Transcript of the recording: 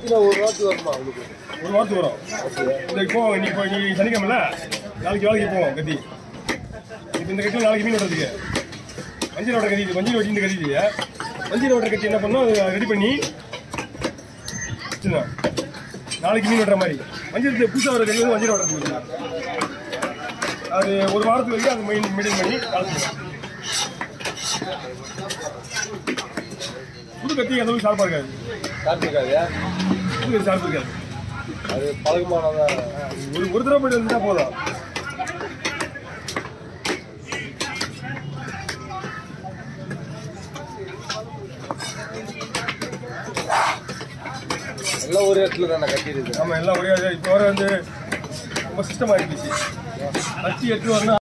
எத்தனை ஒரு வாரத்துக்கு வருமா உங்களுக்கு ஒரு வாரத்துக்கு வரும் இந்த இப்போ நீ இப்போ நீ சனிக்கிழமைல நாளைக்கு வேலைக்கு போவோம் கத்தி இப்போ இந்த கட்டியில் நாளைக்கு மீன் வெட்டுறதுக்கு மஞ்சள் ஓட்ட கத்தி இது மஞ்சள் வெட்டி இந்த கத்தி இல்லையா மஞ்சள் ஓட்ட கத்தி என்ன பண்ணோம் அதை ரெடி பண்ணி வச்சுருந்தோம் நாளைக்கு மீன் வெட்டுற மாதிரி மஞ்சள் புதுசாக வர கத்தி வந்து மஞ்சள் ஓட்டுறதுக்கு அது ஒரு வாரத்துக்கு வரைக்கும் அது மெயின் மெயின்டைன் பண்ணி கலந்துடும் புது கத்தி அந்த அளவுக்கு ஷார்ப்பாக இருக்காது கார்த்திகாயா புது ஷார்ப் இருக்காது அது பழக்கமானதா ஒரு ஒரு தடவை போயிட்டு வந்துட்டா போதும் எல்லாம் ஒரு இடத்துல தானே கட்டியிருக்கு நம்ம எல்லாம் ஒரே இப்போ வர வந்து ரொம்ப சிஸ்டம் ஆகிடுச்சு ஃபஸ்ட்டு எட்டு வரணும்